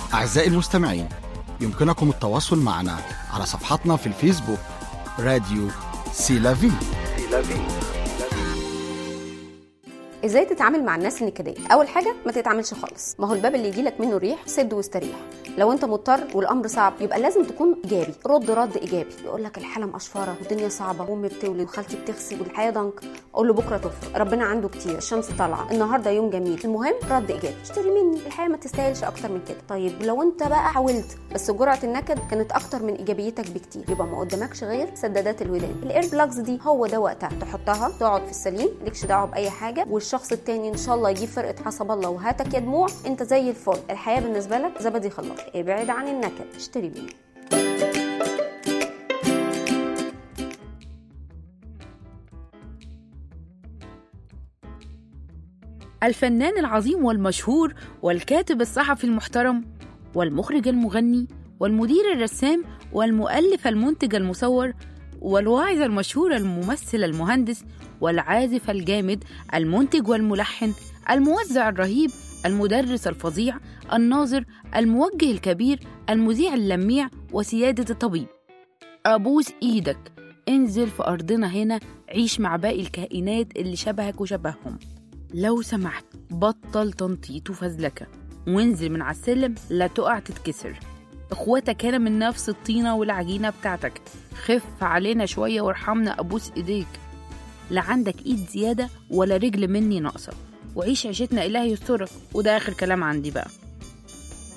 أعزائي المستمعين يمكنكم التواصل معنا على صفحتنا في الفيسبوك راديو سيلافي ازاي تتعامل مع الناس النكديه اول حاجه ما تتعاملش خالص ما هو الباب اللي يجيلك منه الريح سد واستريح لو انت مضطر والامر صعب يبقى لازم تكون ايجابي رد رد ايجابي يقول لك الحاله مقشفره والدنيا صعبه وامي بتولد وخالتي بتغسل والحياه ضنك قول له بكره تفرق ربنا عنده كتير الشمس طالعه النهارده يوم جميل المهم رد ايجابي اشتري مني الحياه ما تستاهلش اكتر من كده طيب لو انت بقى حاولت بس جرعه النكد كانت اكتر من ايجابيتك بكتير يبقى ما قدامكش غير سدادات الودان الاير بلاجز دي هو ده وقتها تحطها تقعد في السليم مالكش دعوه باي حاجه والشخص التاني ان شاء الله يجيب فرقه حسب الله وهاتك يا دموع انت زي الفل الحياه بالنسبه لك زبدي خلاص ابعد عن النكد اشتري مني الفنان العظيم والمشهور والكاتب الصحفي المحترم والمخرج المغني والمدير الرسام والمؤلف المنتج المصور والواعظ المشهور الممثل المهندس والعازف الجامد المنتج والملحن الموزع الرهيب المدرس الفظيع الناظر الموجه الكبير المذيع اللميع وسيادة الطبيب أبوس إيدك انزل في أرضنا هنا عيش مع باقي الكائنات اللي شبهك وشبههم لو سمحت بطل تنطيط وفزلكة وانزل من على السلم لا تقع تتكسر اخواتك هنا من نفس الطينة والعجينة بتاعتك خف علينا شوية وارحمنا أبوس إيديك لا عندك إيد زيادة ولا رجل مني ناقصة وعيش عيشتنا إله يسترك وده آخر كلام عندي بقى